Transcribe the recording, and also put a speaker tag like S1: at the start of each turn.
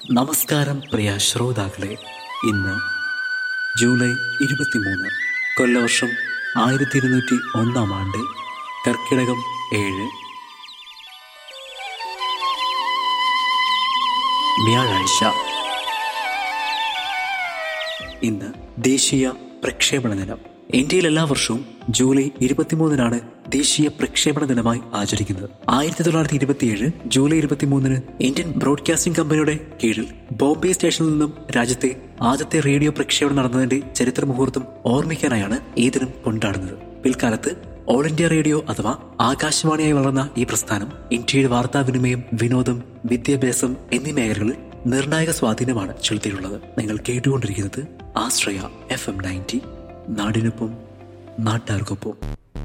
S1: നമസ്കാരം പ്രിയ ശ്രോതാക്കളെ ഇന്ന് ജൂലൈ ഇരുപത്തിമൂന്ന് കൊല്ലവർഷം ആയിരത്തി ഇരുന്നൂറ്റി ഒന്നാം ആണ്ട് കർക്കിടകം ഏഴ് വ്യാഴാഴ്ച ഇന്ന് ദേശീയ പ്രക്ഷേപണ ദിനം ഇന്ത്യയിൽ എല്ലാ വർഷവും ജൂലൈ ഇരുപത്തിമൂന്നിനാണ് ദേശീയ പ്രക്ഷേപണ ദിനമായി ആചരിക്കുന്നത് ആയിരത്തി തൊള്ളായിരത്തി ഇരുപത്തിയേഴ് ജൂലൈ ഇരുപത്തിമൂന്നിന് ഇന്ത്യൻ ബ്രോഡ്കാസ്റ്റിംഗ് കമ്പനിയുടെ കീഴിൽ ബോംബെ സ്റ്റേഷനിൽ നിന്നും രാജ്യത്തെ ആദ്യത്തെ റേഡിയോ പ്രക്ഷേപണം നടന്നതിന്റെ ചരിത്ര മുഹൂർത്തം ഓർമ്മിക്കാനായാണ് ഈ ദിനം കൊണ്ടാടുന്നത് പിൽക്കാലത്ത് ഓൾ ഇന്ത്യ റേഡിയോ അഥവാ ആകാശവാണിയായി വളർന്ന ഈ പ്രസ്ഥാനം ഇന്ത്യയുടെ വാർത്താവിനിമയം വിനോദം വിദ്യാഭ്യാസം എന്നീ മേഖലകളിൽ നിർണായക സ്വാധീനമാണ് ചെലുത്തിയിട്ടുള്ളത് നിങ്ങൾ കേട്ടുകൊണ്ടിരിക്കുന്നത് ആശ്രയ എഫ് എം നയൻറ്റി നാടിനൊപ്പം നാട്ടാർക്കൊപ്പം